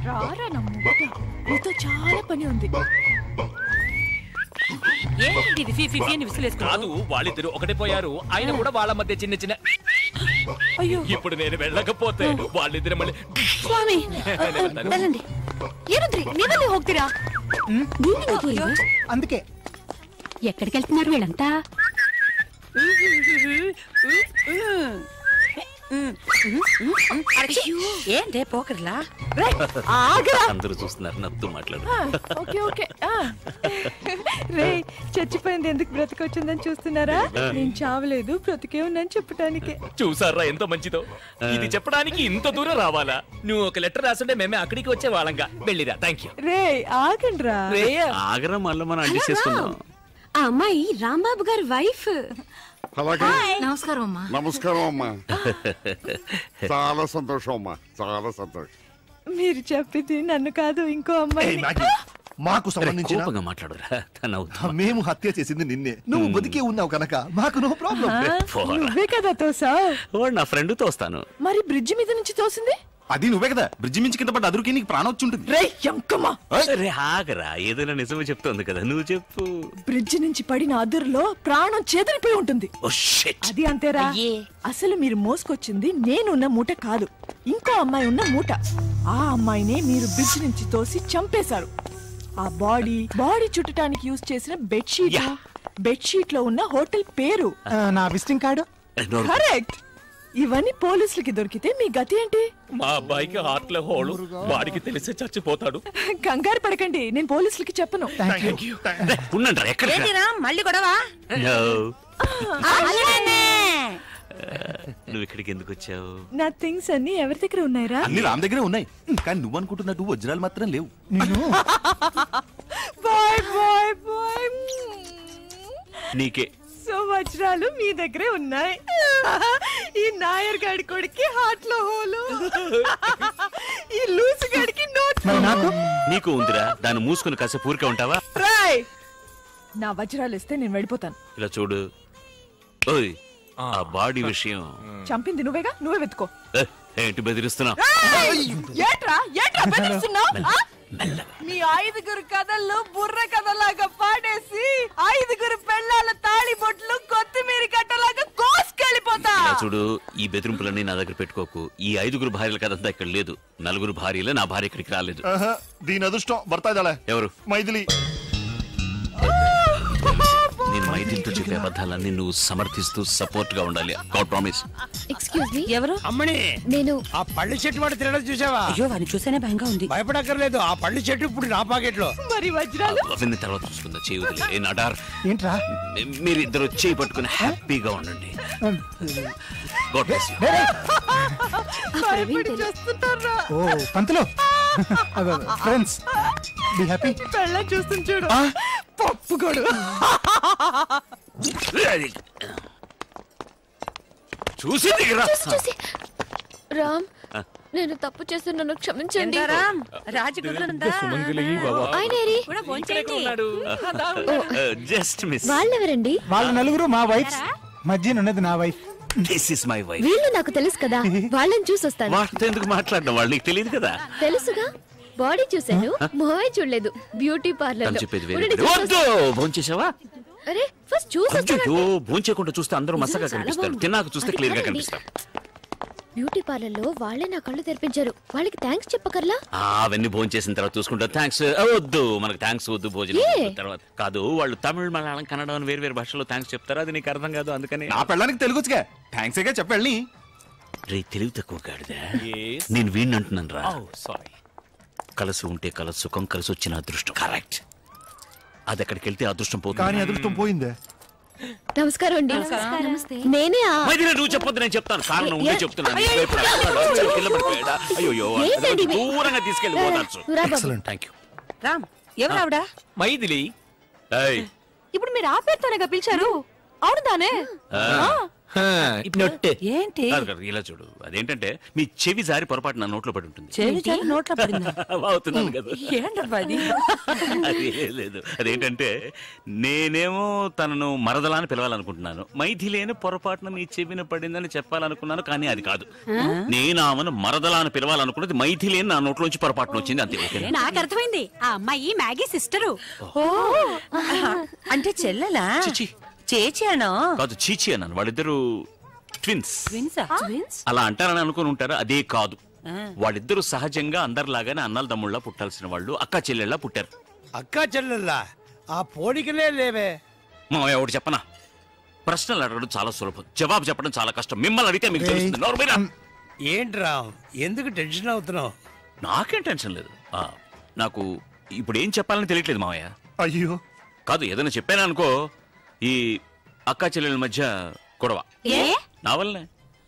రారా నమ్ముట నీతో చాలా పని ఉంది ఏంటి ఇది ఫీ ఫీ ఫీ అని విసిలేసుకున్నావు కాదు వాళ్ళిద్దరు ఒకటే పోయారు ఆయన కూడా వాళ్ళ మధ్య చిన్న చిన్న అయ్యో ఇప్పుడు నేను వెళ్ళకపోతే వాళ్ళిద్దరు మళ్ళీ ಸ್ವಾಮಿ వెళ్ళండి ఏనుద్రి ನೀವಲ್ಲಿ ಹೋಗ್ತೀರಾ అందుకే ఎక్కడికి వెళ్తున్నారు వీళ్ళంతా ఏంటే పోకర్లా ఆగరా అందరూ చూస్తున్నారు నవ్వుతూ మాట్లాడు ఓకే ఓకే రే చచ్చిపోయింది ఎందుకు బ్రతికొచ్చిందని చూస్తున్నారా నేను చావలేదు బ్రతికే ఉన్నాను చెప్పటానికి చూసారా ఎంత మంచిదో ఇది చెప్పడానికి ఇంత దూరం రావాలా నువ్వు ఒక లెటర్ రాసుంటే మేమే అక్కడికి వచ్చే వాళ్ళంగా వెళ్ళిరా థ్యాంక్ యూ రే ఆగండ్రా ఆగరా మళ్ళీ మనం అడ్జస్ట్ చేసుకుందాం ఆ అమ్మాయి రాంబాబు గారి వైఫ్ అలాగే నమస్కారం అమ్మా నమస్కారం అమ్మా చాలా సంతోషం అమ్మా చాలా సంతోషం మీరు చెప్పింది నన్ను కాదు ఇంకో అమ్మాయి ఏయ్, నాగి, మాకు సంబంధించిన కోపంగా మాట్లాడురా తను అవుతా మేము హత్య చేసింది నిన్నే నువ్వు బతికే ఉన్నావు కనుక మాకు నో ప్రాబ్లం నువ్వే కదా తోసా వాడు నా ఫ్రెండ్ తోస్తాను మరి బ్రిడ్జి మీద నుంచి తోసింది అది నువ్వే కదా బ్రిడ్జి మించి కింద పడ్డ అదురుకి నీకు ప్రాణం వచ్చి ఉంటుంది రే ఎంకమ్మా రే ఆగరా ఏదైనా నిజమే చెప్తోంది కదా నువ్వు చెప్పు బ్రిడ్జి నుంచి పడిన అదురులో ప్రాణం చెదిరిపోయి ఉంటుంది ఓ షిట్ అది అంతేరా అసలు మీరు మోసుకొచ్చింది నేనున్న మూట కాదు ఇంకో అమ్మాయి ఉన్న మూట ఆ అమ్మాయినే మీరు బ్రిడ్జ్ నుంచి తోసి చంపేశారు ఆ బాడీ బాడీ చుట్టడానికి యూజ్ చేసిన బెడ్షీట్ బెడ్షీట్ లో ఉన్న హోటల్ పేరు నా విజిటింగ్ కార్డు కరెక్ట్ ఇవన్నీ పోలీసులకి దొరికితే మీ గతి ఏంటి మా అబ్బాయికి హార్ట్ లో హోಳು వాడికి తెలిసే చచ్చిపోతాడు కంగారు పడకండి నేను పోలీసులకి చెప్పను ఉండండి రా, ఎక్కడ ఏంటిరా మళ్ళీ గొడవ No. అలానే. నువ్వు ఇక్కడికి ఎందుకు వచ్చావు నా థింగ్స్ అన్ని ఎవరి దగ్గర ఉన్నాయిరా అన్ని రామ్ దగ్గరే ఉన్నాయి కానీ నువ్వు అనుకుంటున్నట్టు వజ్రాలు మాత్రం లేవు బాయ్ బాయ్ బాయ్ నీకే సో వజ్రాలు మీ దగ్గరే ఉన్నాయి ఈ నాయర్ గాడి కొడికి హార్ట్ లో హోలు ఈ లూసు గడికి నోట్ నీకు ఉందిరా దాన్ని మూసుకుని కాసేపు ఊరికే ఉంటావా రాయ్ నా వజ్రాలు ఇస్తే నేను వెళ్ళిపోతాను ఇలా చూడు ఓయ్ ఆ బాడీ విషయం చంపింది నువ్వేగా నువ్వే వెతుకో ఏ, ఏంటి బెదిరిస్తున్నావు రాయ్! ఏట్రా ఏట్రా బెదిరిస్తున్నావ్? ఆ? మీ ఐదుగురు కథల్లో బుర్ర కథలాగా పాడేసి ఐదుగురు పెళ్ళాల తాళి బొట్లు కొత్తిమీర కట్టలాగా కోసుకెళ్ళిపోతా ఇలా చూడు ఈ బెదిరింపులన్నీ నా దగ్గర పెట్టుకోకు ఈ ఐదుగురు భార్యల కథంతా ఇక్కడ లేదు నలుగురు భార్యలే నా భార్య ఇక్కడికి రాలేదు దీని అదృష్టం భర్త ఎవరు మైథిలి నేను మైథిలితో చెప్పే అబద్ధాలన్నీ నువ్వు సమర్థిస్తూ సపోర్ట్ గా ఉండాలి గాడ్ ప్రామిస్ ఎక్స్క్యూజ్ మీ ఎవరు అమ్మని నేను ఆ పళ్ళు చెట్టు వాడు తినడం చూసావా అయ్యో వాడిని చూసేనే భయంగా ఉంది భయపడక్కర్లేదు ఆ పళ్ళు చెట్టు ఇప్పుడు నా పాకెట్ లో మరి వజ్రాలు అవన్నీ తర్వాత చూసుకుందా చేయి వదిలే ఏ నడార్ ఏంట్రా మీరిద్దరు చేయి పట్టుకుని హ్యాపీగా ఉండండి గాడ్ బ్లెస్ యు భయపడి చేస్తుంటారా ఓ పంతులు ఫ్రెండ్స్ బి హ్యాపీ పెళ్ళ చూస్తుంది చూడు పప్పు కొడు చూసి దిగరా చూసి రామ్ నేను తప్పు చేస్తున్నాను క్షమించండి రామ్ రాజగుడ్లనుందా ఆయన ఏరి? కూడా భోంచేయండి జస్ట్ మిస్ వాళ్ళెవరండి వాళ్ళ నలుగురు మా వైఫ్ మధ్యన ఉన్నది నా wife this is my wife వీళ్ళు నాకు తెలుసు కదా వాళ్ళని చూసి వస్తాను వాటితో ఎందుకు మాట్లాడడం వాళ్ళు నీకు తెలియదు కదా తెలుసుగా బాడీ చూశాను మొహమే చూడలేదు బ్యూటీ పార్లర్ తను చెప్పేది వేరే వద్దు భోంచేసావా అరే ఫస్ట్ చూసి అయ్యో వస్తానంటే భోంచేయకుండా చూస్తే అందరూ మసగా చాలా కనిపిస్తారు బాగుంది. తిన్నాక చూస్తే అది క్లియర్ గా కాదండి. కనిపిస్తారు బ్యూటీ పార్లర్ లో వాళ్ళే నా కళ్ళు తెరిపించారు వాళ్ళకి థ్యాంక్స్ చెప్పకర్లా ఆ, అవన్నీ భోజనం చేసిన తర్వాత చూసుకుంటా థ్యాంక్స్ వద్దు మనకు థ్యాంక్స్ వద్దు భోజనం ఏ? వద్దు తర్వాత కాదు వాళ్ళు తమిళ మలయాళం కన్నడ అని వేరు వేరు భాషలో థ్యాంక్స్ చెప్తారు అది నీకు అర్థం కాదు అందుకని నా పెళ్ళానికి తెలుగుచ్చుగా థ్యాంక్స్ గా చెప్పండి రే తెలివి తక్కువ గాడిదా నేను వీణ్ అంటున్నాను రా సారీ కలిసి ఉంటే కలసి సుఖం కలిసి వచ్చిన అదృష్టం కరెక్ట్ అది అక్కడికి వెళ్తే అదృష్టం పోతుంది కానీ అదృష్టం పోయిందే నమస్కారం అండి నమస్తే నేనే ఆ మైదిలే, నువ్వు చెప్పొద్దు నేను చెప్తాను కారణం ఉండే ఏ- చెప్తున్నాను అయ్యో, వైపు రా. అయ్యో, కింద పడిపోయాడా? అయ్యో ఏంటండి ఇవి? దూరంగా తీసుకెళ్ళి పోతాచ్చు రా బాబు. థ్యాంక్ యూ రామ్ ఎవరు ఆవిడ మైథిలి ఇప్పుడు మీరు ఆ పేరుతోనే పిలిచారు అవును తానే ఆ, ఆ, నొట్టే ఏంటి కాదు కాదు, ఇలా చూడు అదేంటంటే మీ చెవి జారి పొరపాటు నా నోట్లో పడి ఉంటుంది చెవి జారి నోట్లో పడిందా అవుతున్నాను కదా ఏంటబ్బా అది అది లేదు అదేంటంటే నేనేమో తనను మరదలా అని పిలవాలనుకుంటున్నాను మైథిలేని పొరపాటున మీ చెవిన పడిందని చెప్పాలనుకున్నాను కానీ అది కాదు నేను ఆమెను మరదలా అని పిలవాలనుకున్నది మైథిలేని నా నోట్లోంచి పొరపాటున వచ్చింది అంతే ఓకేనా? నాకు అర్థమైంది ఆ అమ్మాయి మ్యాగీ సిస్టరు ఓ అంటే చెల్లెలా చిచి. చేచి అనో కాదు చీచి అన్నాను వాళ్ళిద్దరు ట్విన్స్ ట్విన్సా ట్విన్స్ అలా అంటారని అనుకుని ఉంటారు అదే కాదు వాళ్ళిద్దరూ సహజంగా అందరిలాగానే అన్నల తమ్ముళ్ళ పుట్టాల్సిన వాళ్ళు అక్క చెల్లెళ్ళ పుట్టారు అక్కా చెల్లెల్లా ఆ పోలికలే లేవే మా ఒకటి చెప్పనా ప్రశ్నలు అడగడం చాలా సులభం జవాబు చెప్పడం చాలా కష్టం మిమ్మల్ని అడిగితే మీకు తెలుస్తుంది నోరు మీరా? ఏంట్రా ఎందుకు టెన్షన్ అవుతున్నావు నాకేం టెన్షన్ లేదు ఆ, నాకు ఇప్పుడు ఏం చెప్పాలని తెలియట్లేదు మావయ్య అయ్యో కాదు ఏదైనా చెప్పాను అనుకో ఈ అక్క చెల్లెల మధ్య గొడవ ఏ నా వల్లనే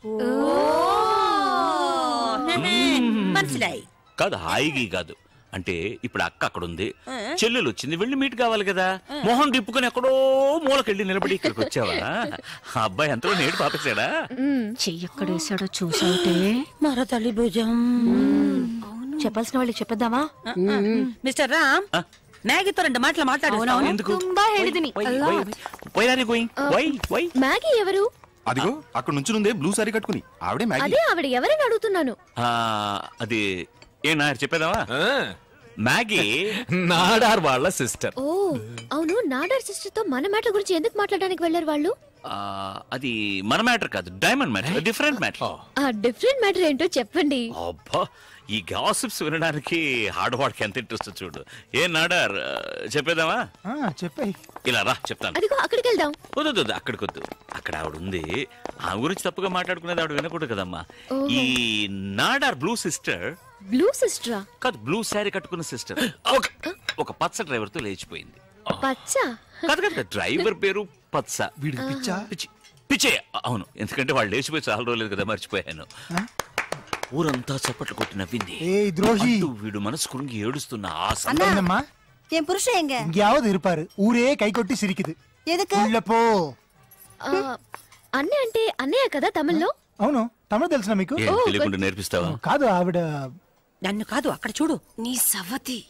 మనసులాయి కాదు హాయిగా కాదు అంటే ఇప్పుడు అక్క అక్కడ ఉంది చెల్లెలు వచ్చింది వెళ్ళి మీట్ కావాలి కదా మొహం తిప్పుకొని ఎక్కడో మూలకెళ్ళి నిలబడి ఇక్కడికి వచ్చావా ఆ అబ్బాయి ఎంతలో నేడు పాపేశాడా చెయ్యక్కడేసాడో చూసావుటే మరో తల్లి భుజం చెప్పాల్సిన వాళ్ళకి చెప్పేద్దామా మిస్టర్ రామ్ ఆ? మ్యాగీతో రెండు మాటలు మాట్లాడు ఎందుకు ತುಂಬಾ ಹೇಳಿದೀನಿ why are going why why Maggie ఎవరు అదిగో అక్కడ నుంచునుందే బ్లూ సారీ కట్టుకుని ఆవిడే మ్యాగీ అదే ఆవిడ ఎవరని అడుగుతున్నాను అది ఏ నా చెప్పేదావా మ్యాగీ నాడార్ వాళ్ళ సిస్టర్ ఓ అవును నాడార్ సిస్టర్ తో మన మ్యాటర్ గురించి ఎందుకు మాట్లాడడానికి వెళ్ళారు వాళ్ళు ఆ, అది మన మ్యాటర్ కాదు డైమండ్ మ్యాటర్ డిఫరెంట్ మ్యాటర్ ఆ డిఫరెంట్ మ్యాటర్ ఏంటో చెప్పండి అబ్బా ఈ గాసిప్స్ వినడానికి ఆడవాడికి ఎంత ఇంట్రెస్ట్ చూడు ఏ నాడార్ ఆ, చెప్పేదావా చెప్పాయి ఇలా రా చెప్తాను అదిగో అక్కడికి వెళ్దాం వద్దు వద్దు, వద్దు అక్కడికి వద్దు అక్కడ ఆవిడ ఉంది ఆమె గురించి తప్పుగా మాట్లాడుకునేది ఆవిడ వినకూడదు కదమ్మా ఓహో. ఈ నాడార్ బ్లూ సిస్టర్ బ్లూ సిస్టరా కాదు బ్లూ శారీ కట్టుకున్న సిస్టర్ ఒక ఒక పచ్చ డ్రైవర్ తో లేచిపోయింది ఆ, పచ్చ కాదు కాదు డ్రైవర్ పేరు పచ్చ వీడికి పిచ్చా పిచ్చి పిచ్చే అవును ఎందుకంటే వాళ్ళు లేచిపోయి చాలా రోజులేదు కదా మర్చిపోయాను ఊరంతా చప్పట్లు కొట్టి నవ్వింది ஏய் துரோகி అంటూ వీడు మనసు కురుంగి ఏడుస్తున్న ఆ సమయం என்னம்மா என் புருஷன் எங்க எங்கேயாவது இருப்பாரு ஊரே கை கொட்டி சிரிக்குது எதுக்கு உள்ள పో ఆ, అన్నయ్య అంటే అన్నయ్య కదా తమిళ్లో అవును తమిళ తెలుసునా మీకు ఏం తెలియకుండా నేర్పిస్తావా కాదు ఆవిడ నన్ను కాదు అక్కడ చూడు నీ సవతి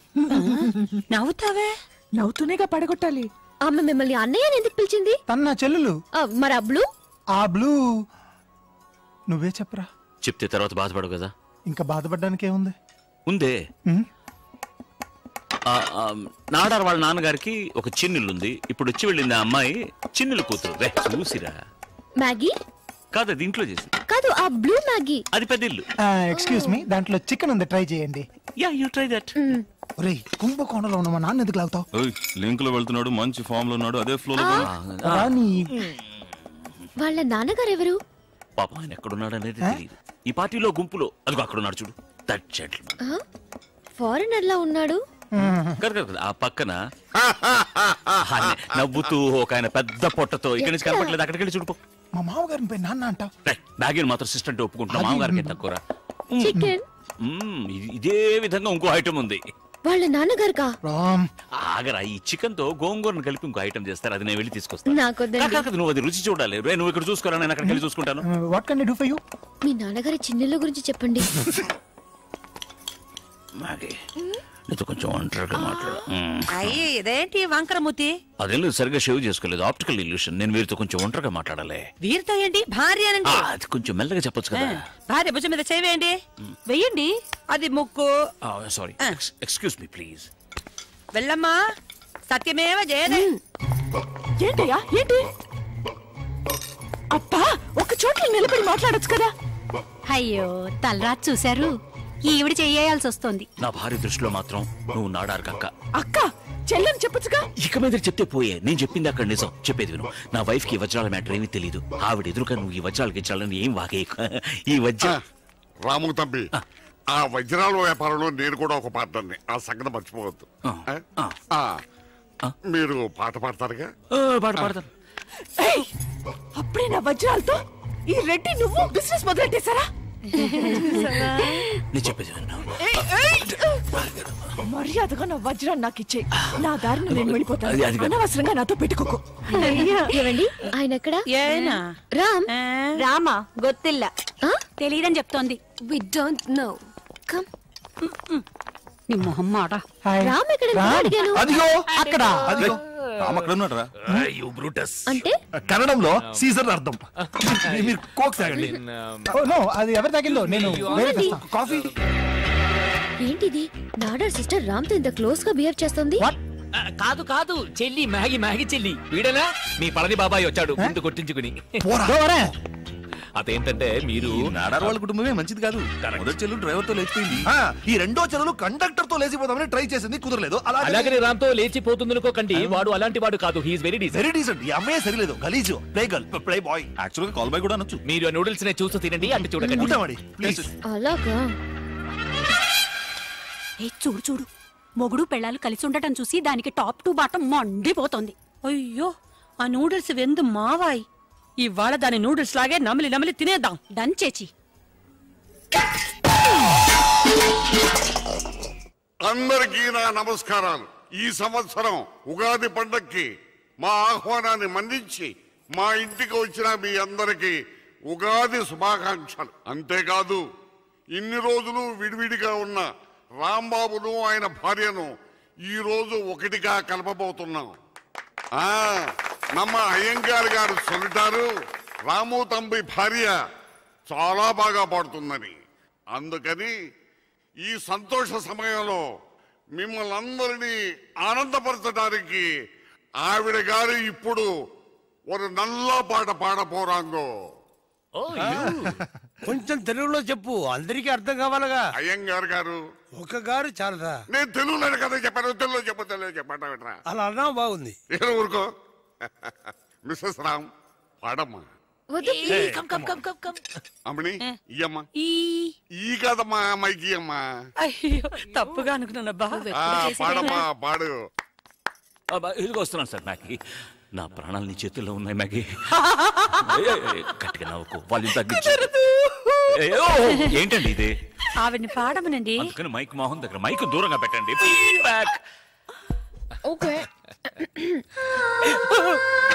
నవ్వుతావే నవ్వుతూనేగా పడగొట్టాలి ఆమె మిమ్మల్ని అన్నయ్య అని ఎందుకు పిలిచింది తన నా చెల్లెలు ఆ, మరి ఆ బ్లూ ఆ బ్లూ నువ్వే చెప్పరా చెప్తే తర్వాత బాధపడవు కదా ఇంకా బాధపడడానికి ఏముంది ఉందే ఉమ్, ఆ, ఆ, నాడార్ వాళ్ళ నాన్నగారికి ఒక చిన్నిల్లు ఉంది ఇప్పుడు వచ్చి వెళ్ళింది ఆ అమ్మాయి చిన్నులు కూతురు రే చూసిరా మ్యాగీ కాదు అది ఇంట్లో చేసింది కాదు ఆ బ్లూ మ్యాగీ అది పెద్ద ఇల్లు ఆ, ఎక్స్క్యూజ్ మీ దాంట్లో చికెన్ ఉంది ట్రై చేయండి యా యూ ట్రై దట్ ఒరేయ్ కుంభకోణంలో ఉన్న మా నాన్న ఎందుకు లాగుతావు లింక్ లో వెళ్తున్నాడు మంచి ఫామ్ లో ఉన్నాడు అదే ఫ్లో లో రాని వాళ్ళ నాన్నగారు ఎవరు పాపం ఆయన ఎక్కడున్నాడు అనేది తెలియదు ఈ పార్టీలో గుంపులో అదిగో అక్కడ ఉన్నాడు చూడు దట్ జెంట్మెన్ ఫారెనర్ లా ఉన్నాడు కాదు కాదు కాదు, ఆ పక్కన ఆయన నవ్వుతూ ఒక ఆయన పెద్ద పొట్టతో ఇక్కడి నుంచి కనపట్లేదు అక్కడికి వెళ్ళి చూడుకో మా మామగారిని పోయి నాన్న అంటావు బ్యాగిన్ మాత్రం సిస్టెంట్ ఒప్పుకుంటున్నా మామగారికి తక్కువ చికెన్ ఇదే విధంగా ఇంకో ఐటమ్ ఉంది వాళ్ళ నాన్నగారుకా రామ్ ఆగరా ఈ చికెన్ తో గోంగూరను కలిపి ఇంకో ఐటమ్ చేస్తారు అది నేను వెళ్ళి తీసుకొస్తాను నాకొద్దండి కాదు, కాదు, నువ్వు అది రుచి చూడాలి రే నువ్వు ఇక్కడ చూసుకోరా నేను అక్కడికి వెళ్ళి చూసుకుంటాను what can do for you మీ నాన్నగారి చిన్నెళ్ళ గురించి చెప్పండి మాగే నీతో కొంచెం ఒంటరిగా మాట్లాడు మ్మ్. అయ్యి ఇదేంటి వంకరమూతి అదేం లేదు సరిగ్గా షేవ్ చేసుకోలేదు ఆప్టికల్ ఇల్యూషన్ నేను వీరితో కొంచెం ఒంటరిగా మాట్లాడాలి వీరితో ఏంటి భార్య ఆ, అనండి అది కొంచెం మెల్లగా చెప్పొచ్చు కదా భార్య భుజం మీద చేవేయండి వెయ్యండి అది ముక్కు సారీ ఎక్స్క్యూజ్ మీ ప్లీజ్ వెళ్ళమ్మా సత్యమేవ జయదే ఏంటయ్యా ఏంటి అబ్బా ఒక చోట్ల నిలబడి మాట్లాడొచ్చు కదా అయ్యో తలరాత్ చూశారు ఈవిడ చెయ్యాల్సి వస్తుంది నా భార్య దృష్టిలో మాత్రం నువ్వు నాడారు కక్క అక్క చెల్లెని చెప్పొచ్చుగా ఇక మీద చెప్తే పోయే నేను చెప్పింది అక్కడ నిజం చెప్పేది విను నా వైఫ్ కి ఈ వజ్రాల మ్యాటర్ ఏమీ తెలియదు ఆవిడ ఎదురుగా నువ్వు ఈ వజ్రాలు గిచ్చాలని ఏం వాగే ఈ వజ్ర రాము తంబి ఆ వజ్రాల వ్యాపారంలో నేను కూడా ఒక పార్టర్ని ఆ సంగతి మర్చిపోవద్దు ఆ. ఆ? ఆ. మీరు పాట పాడతారుగా ఆ, పాడు పాడతాను ఏయ్, అప్పుడే నా వజ్రాలతో ఈ రెడ్డి నువ్వు బిజినెస్ మొదలెట్టేశారా నేను చెప్పేది విను ఏయ్, ఏయ్. మర్యాదగా నా వజ్రాన్ని నాకు ఇచ్చే నా దారిని నేను అది- అది వెళ్ళిపోతాను కాదు. అనవసరంగా నాతో పెట్టుకోకు ఏవండి ఆయన ఎక్కడ ఏనా రామ్ రామా గొత్తిల్ల తెలియదని చెప్తోంది వి డోంట్ నో కమ్ నీ మొహం మాట రామ్ ఎక్కడ నేను అడిగాను అదిగో అక్కడ అదిగో రామ్ అక్కడ ఉన్నాడు రా బ్రూటస్ అంటే కన్నడంలో సీజర్ అర్థం మీ- మీరు కోక్ తాగండి ఓ నో అది ఎవరు తాగిందో నేను వేరే తెస్తా. కాఫీ ఏంటిది నాడర్ సిస్టర్ రామ్ తో ఇంత క్లోజ్ గా బిహేవ్ చేస్తుంది ఆ, కాదు కాదు చెల్లి మ్యాగి మ్యాగి చెల్లి వీడనా మీ పళని బాబాయ్ వచ్చాడు ముందు కొట్టించుకుని దోరే. అదేంటంటే మీరు నాడార్ వాళ్ళ కుటుంబమే మంచిది కాదు మొదటి చెల్లు డ్రైవర్ తో లేచిపోయింది ఆ, ఈ రెండో చెల్లెలు కండక్టర్ తో లేచిపోదామని ట్రై చేసింది కుదరలేదు అలాగే అలాగనే రామ్తో లేచిపోతుంది అనుకోకండి వాడు అలాంటి వాడు కాదు he's very decent very decent ఈ అమ్మాయి సరిలేదు గలీజు play girl play boy actual గా కాల్ బై కూడా అనొచ్చు మీరు ఆ నూడిల్స్ నే చూస్తూ తినండి అంటే చూడకండి ఉంటామండి ప్లీజ్ అలాగా ఏ చూడు చూడు మొగుడు పెళ్ళాలు కలిసి ఉండటం చూసి దానికి టాప్ టు బాటం మండిపోతోంది అయ్యో ఆ నూడిల్స్ వెందు మావాయ్ ఇవాళ దాని నూడిల్స్ లాగే నమిలి నమిలి తినేద్దాం డన్ చేచి అందరికీ నా నమస్కారాలు ఈ సంవత్సరం ఉగాది పండక్కి మా ఆహ్వానాన్ని మన్నించి మా ఇంటికి వచ్చిన మీ అందరికీ ఉగాది శుభాకాంక్షలు అంతేకాదు ఇన్ని రోజులు విడివిడిగా ఉన్న రాంబాబును ఆయన భార్యను ఈ రోజు ఒకటిగా కలపబోతున్నాం ఆ నమ్మ అయ్యంగార్ గారు చెబుతారు రాము తంబి భార్య చాలా బాగా పాడుతుందని అందుకని ఈ సంతోష సమయంలో మిమ్మల్ని అందరినీ ఆనందపరచడానికి ఆవిడ గారు ఇప్పుడు ఒక నల్ల పాట పాడపోరాంగో కొంచెం తెలుగులో చెప్పు అందరికీ అర్థం కావాలగా అయ్యంగార్ గారు ఒక గారు చాలదా నేను తెలుగులో కదా చెప్పాను తెలుగులో చెప్పు తెలుగు చెప్పండి అలా అన్నా బాగుంది ఏదో ఊరుకో మిస్సెస్ రామ్ పాడమ్మా వద్దు come come come come come అమ్మని ఇయ్యమ్మా ఈ ఈ కదమ్మా అమ్మాయికి అమ్మా అయ్యో తప్పుగా అనుకున్నానబ్బా ఆ, పాడమ్మా పాడు అబ్బా, ఇదిగో వస్తున్నాను సార్ మ్యాగీ నా ప్రాణాలు నీ చేతుల్లో ఉన్నాయి మ్యాగీ ఏ, ఏ, గట్టిగా నవ్వుకో వాళ్ళు తగ్గించు ఏ, ఓ, ఏంటండి ఇది ఆవిడ్ని పాడమనండి అందుకని మైక్ మోహన్ దగ్గర మైక్ దూరంగా పెట్టండి ఫీడ్బ్యాక్ ఓకే